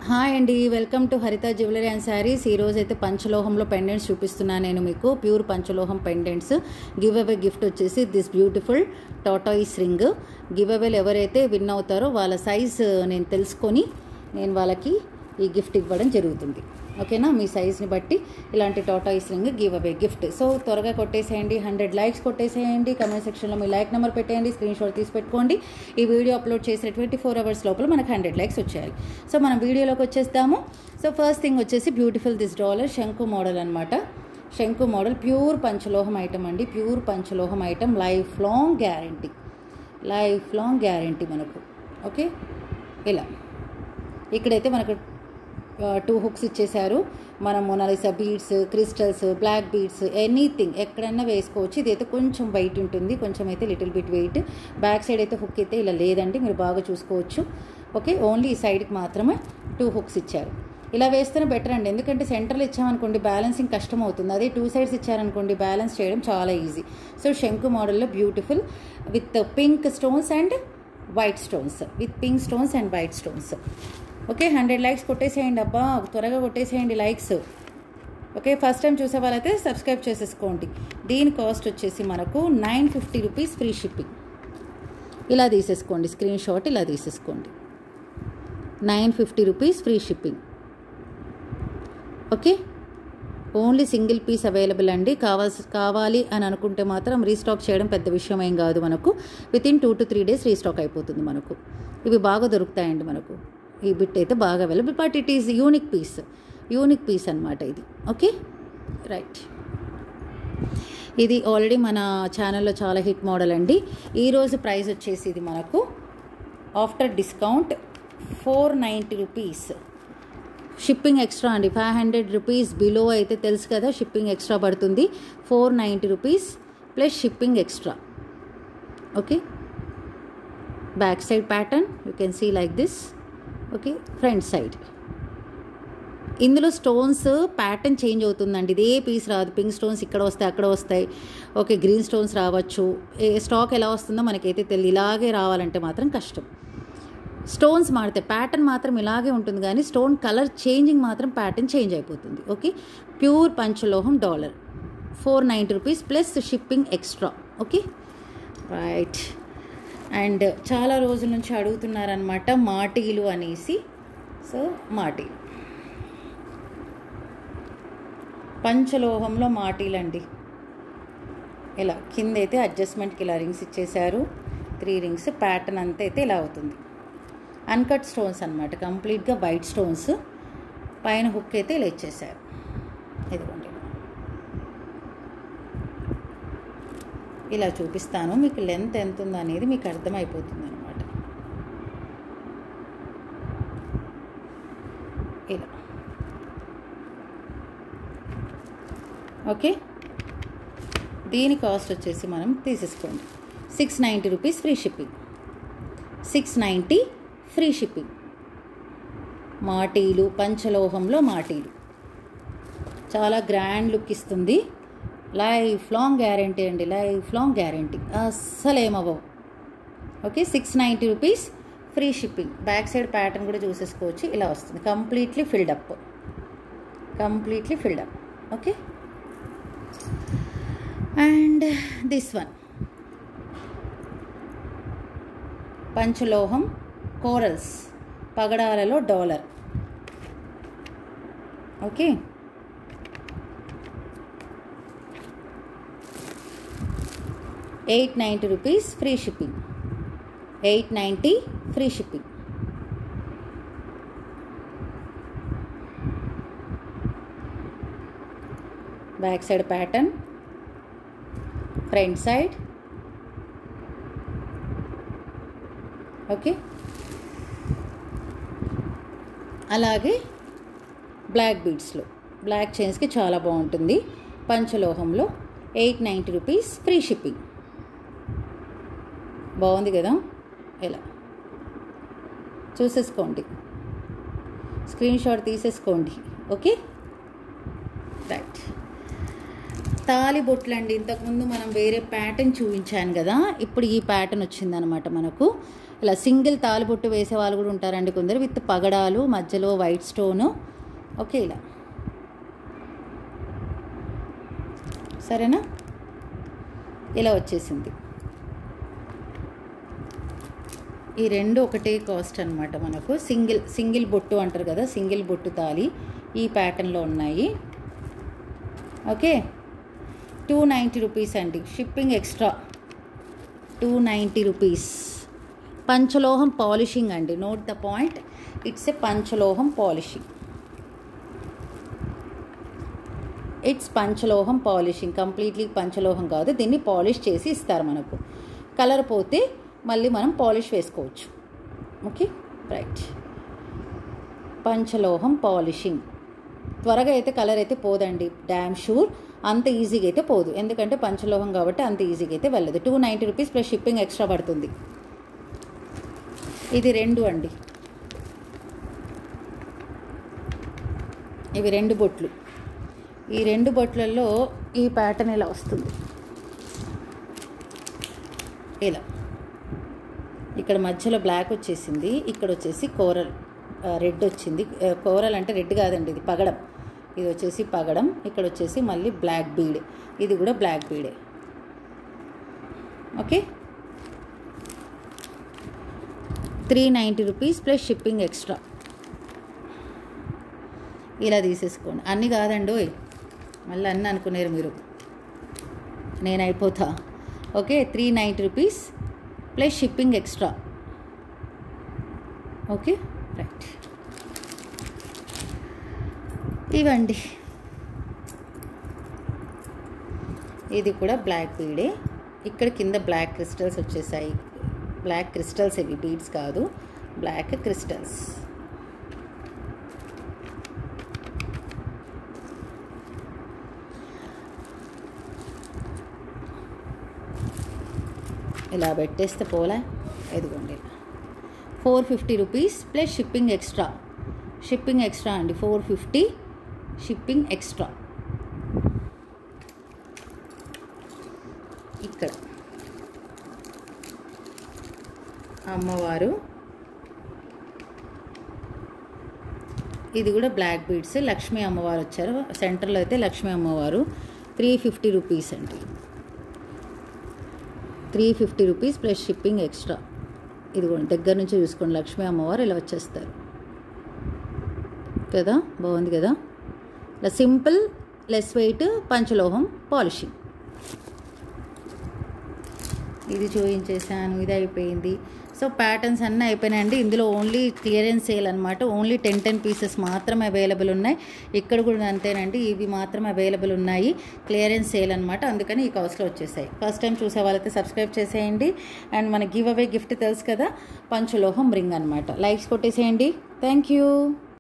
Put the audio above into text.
hi అండి welcome to Haritha jewellery and saris ఈరోజు అయితే పంచలోహంలో పెండెంట్స్ చూపిస్తున్నాను నేను మీకు ప్యూర్ పంచలోహం పెండెంట్స్ గివ్ అవే గిఫ్ట్ వచ్చేసి this beautiful tortoise ring give అవేలు ఎవరైతే విన్ అవుతారో వాళ్ళ సైజ్ నేను తెలుసుకొని నేను వాళ్ళకి ఈ గిఫ్ట్ ఇవ్వడం జరుగుతుంది ఓకేనా మీ సైజ్ని బట్టి ఇలాంటి tortoise ring give away gift so త్వరగా కొట్టేసేయండి హండ్రెడ్ లైక్స్ కొట్టేసేయండి కమెంట్ సెక్షన్లో మీ లైక్ నెంబర్ పెట్టేయండి స్క్రీన్ షాట్ తీసి పెట్టుకోండి ఈ వీడియో అప్లోడ్ చేసిన ట్వంటీ ఫోర్ అవర్స్ లోపల మనకు హండ్రెడ్ లైక్స్ వచ్చేయాలి సో మనం వీడియోలోకి వచ్చేస్తాము సో ఫస్ట్ థింగ్ వచ్చేసి బ్యూటిఫుల్ దిస్ డాలర్ శంకు మోడల్ అనమాట శంకు మోడల్ ప్యూర్ పంచలోహం ఐటమ్ అండి ప్యూర్ పంచలోహం item life long guarantee life long guarantee మనకు ఓకే ఇలా ఇక్కడైతే మనకు టూ హుక్స్ ఇచ్చేశారు మనం Mona Lisa beads crystals black beads anything ఎక్కడైనా వేసుకోవచ్చు ఇదైతే కొంచెం వెయిట్ ఉంటుంది కొంచెం అయితే little bit weight back side అయితే హుక్ అయితే ఇలా లేదండి మీరు బాగా చూసుకోవచ్చు ఓకే ఓన్లీ ఈ సైడ్కి మాత్రమే టూ హుక్స్ ఇచ్చారు ఇలా వేస్తేనే బెటర్ అండి ఎందుకంటే సెంటర్లో ఇచ్చామనుకోండి బ్యాలెన్సింగ్ కష్టం అవుతుంది అదే టూ సైడ్స్ ఇచ్చారనుకోండి బ్యాలెన్స్ చేయడం చాలా ఈజీ సో శంకు మోడల్లో beautiful with pink stones and white stones with pink stones and white stones okay hundred likes కొట్టేసేయండి అబ్బా త్వరగా కొట్టేసేయండి లైక్స్ ఓకే ఫస్ట్ టైం చూసే వాళ్ళైతే సబ్స్క్రైబ్ చేసేసుకోండి దీని కాస్ట్ వచ్చేసి మనకు nine fifty rupees free shipping ఇలా తీసేసుకోండి స్క్రీన్ షాట్ ఇలా తీసేసుకోండి nine fifty rupees free shipping okay only single piece available అండి కావాల్సి కావాలి అని అనుకుంటే మాత్రం రీస్టాక్ చేయడం పెద్ద విషయం ఏం కాదు మనకు within two to three days restock అయిపోతుంది మనకు ఇవి బాగా దొరుకుతాయండి మనకు ఈ బిట్ అయితే బాగా available but it is unique piece unique piece అనమాట ఇది ఓకే రైట్ ఇది ఆల్రెడీ మన ఛానల్లో చాలా హిట్ మోడల్ అండి ఈరోజు ప్రైస్ వచ్చేసి ఇది మనకు after discount four ninety rupees shipping extra అండి ఫైవ్ హండ్రెడ్ రూపీస్ బిలో అయితే తెలుసు కదా షిప్పింగ్ ఎక్స్ట్రా పడుతుంది four ninety rupees plus shipping extra okay back side pattern you can see like this okay front side ఇందులో stones pattern change అవుతుందండి ఇదే piece రాదు pink stones ఇక్కడ వస్తాయి అక్కడ వస్తాయి ఓకే గ్రీన్ స్టోన్స్ రావచ్చు ఏ స్టాక్ ఎలా వస్తుందో మనకైతే తెలియదు ఇలాగే రావాలంటే మాత్రం కష్టం స్టోన్స్ మారుతాయి ప్యాటర్న్ మాత్రం ఇలాగే ఉంటుంది కానీ స్టోన్ కలర్ చేంజింగ్ మాత్రం ప్యాటర్న్ చేంజ్ అయిపోతుంది ఓకే ప్యూర్ పంచలోహం dollar four ninety rupees plus shipping extra okay right and చాలా రోజుల నుంచి అడుగుతున్నారనమాట మాటీలు అనేసి సో మాటీలు పంచలోహంలో మాటీలండి ఇలా కింద అయితే అడ్జస్ట్మెంట్కి ఇలా రింగ్స్ ఇచ్చేశారు త్రీ రింగ్స్ ప్యాటర్న్ అంతా అయితే ఇలా అవుతుంది అన్కట్ స్టోన్స్ అనమాట కంప్లీట్గా వైట్ స్టోన్స్ పైన హుక్ అయితే ఇలా ఇచ్చేసారు ఇదిగోండి ఇలా చూపిస్తాను మీకు లెంత్ ఎంత ఉందో అనేది మీకు అర్థమైపోతుంది అనమాట ఇలా ఓకే దీని కాస్ట్ వచ్చేసి మనం తీసేసుకోండి six ninety rupees free shipping six ninety free shipping మాటీలు పంచలోహంలో మాటీలు చాలా గ్రాండ్ లుక్ ఇస్తుంది లైఫ్ లాంగ్ గ్యారంటీ అండి లైఫ్ లాంగ్ గ్యారంటీ అస్సలు ఏమవ్వవు okay six ninety rupees free shipping back side pattern కూడా చూసేసుకోవచ్చు ఇలా వస్తుంది completely filled up completely filled up okay and this one పంచలోహం కోరల్స్ పగడాలలో dollar okay eight ninety rupees free shipping eight ninety free shipping back side pattern front side okay అలాగే black బీడ్స్లో black చైన్స్కి చాలా బాగుంటుంది పంచలోహంలో eight ninety rupees free shipping బాగుంది కదా ఇలా చూసేసుకోండి స్క్రీన్ షాట్ తీసేసుకోండి ఓకే రైట్ తాలి బొట్లు అండి ఇంతకుముందు మనం వేరే ప్యాటర్న్ చూపించాను కదా ఇప్పుడు ఈ ప్యాటర్న్ వచ్చిందనమాట మనకు ఇలా సింగిల్ తాలిబొట్టు వేసే వాళ్ళు కూడా ఉంటారండి కొందరు విత్ పగడాలు మధ్యలో వైట్ స్టోను ఓకే ఇలా సరేనా ఇలా వచ్చేసింది ఈ రెండు ఒకటే కాస్ట్ అనమాట మనకు సింగిల్ సింగిల్ బొట్టు అంటారు కదా సింగిల్ బొట్టు తాలి ఈ ప్యాటర్న్లో ఉన్నాయి ఓకే టూ నైంటీ రూపీస్ అండి shipping extra two ninety rupees పంచలోహం పాలిషింగ్ అండి note the point it's a పంచలోహం పాలిషింగ్ ఇట్స్ పంచలోహం పాలిషింగ్ కంప్లీట్లీ పంచలోహం కాదు దీన్ని పాలిష్ చేసి ఇస్తారు మనకు కలర్ పోతే మళ్ళీ మనం పాలిష్ వేసుకోవచ్చు ఓకే రైట్ పంచలోహం పాలిషింగ్ త్వరగా అయితే కలర్ అయితే పోదండి డ్యామ్ షూర్ అంత ఈజీగా అయితే పోదు ఎందుకంటే పంచలోహం కాబట్టి అంత ఈజీగా అయితే వెళ్ళదు two ninety rupees plus shipping extra పడుతుంది ఇది రెండు అండి ఇవి రెండు బొట్లు ఈ రెండు బొట్లలో ఈ ప్యాటర్న్ ఇలా వస్తుంది ఇలా ఇక్కడ మధ్యలో బ్లాక్ వచ్చేసింది ఇక్కడ వచ్చేసి కోరల్ రెడ్ వచ్చింది ఆ, కోరల్ అంటే రెడ్ కాదండి ఇది పగడం ఇది వచ్చేసి పగడం ఇక్కడ వచ్చేసి మళ్ళీ బ్లాక్ బీడ్ ఇది కూడా బ్లాక్ బీడే okay three ninety rupees plus shipping extra ఇలా తీసేసుకోండి అన్నీ కాదండి ఓయ్ మళ్ళీ అన్నీ అనుకునేరు మీరు నేను అయిపోతా okay three ninety rupees plus shipping extra okay right ఇవ్వండి ఇది కూడా బ్లాక్ బీడే ఇక్కడ కింద బ్లాక్ క్రిస్టల్స్ వచ్చేసాయి బ్లాక్ క్రిస్టల్స్ ఇవి బీడ్స్ కాదు బ్లాక్ క్రిస్టల్స్ ఇలా పెట్టేస్తే పోలే ఎదుగోండి four fifty rupees plus shipping extra shipping extra అండి ఫోర్ ఫిఫ్టీ షిప్పింగ్ ఎక్స్ట్రా ఇక్కడ అమ్మవారు ఇది కూడా బ్లాక్ బీడ్స్ లక్ష్మీ అమ్మవారు వచ్చారు సెంటర్లో అయితే లక్ష్మీ అమ్మవారు త్రీ ఫిఫ్టీ రూపీస్ అండి three fifty rupees plus shipping extra ఇదిగోండి దగ్గర నుంచి చూసుకోండి లక్ష్మీ అమ్మవారు ఇలా వచ్చేస్తారు కదా బాగుంది కదా ఇలా సింపుల్ లెస్ వెయిట్ పంచలోహం పాలిషింగ్ ఇది చూపించేసాను ఇది అయిపోయింది సో ప్యాటర్న్స్ అన్నీ అయిపోయినాయండి ఇందులో ఓన్లీ క్లియరెన్స్ సేల్ అనమాట ఓన్లీ టెన్ టెన్ పీసెస్ మాత్రమే అవైలబుల్ ఉన్నాయి ఇక్కడ కూడా అంతేనండి ఇవి మాత్రమే అవైలబుల్ ఉన్నాయి క్లియరెన్స్ సేల్ అనమాట అందుకని ఈ కాస్ట్లో వచ్చేసాయి ఫస్ట్ టైం చూసే వాళ్ళైతే సబ్స్క్రైబ్ చేసేయండి అండ్ మన గివ్ అవే గిఫ్ట్ తెలుసు కదా పంచలోహం రింగ్ అనమాట లైక్స్ కొట్టేసేయండి థ్యాంక్ యూ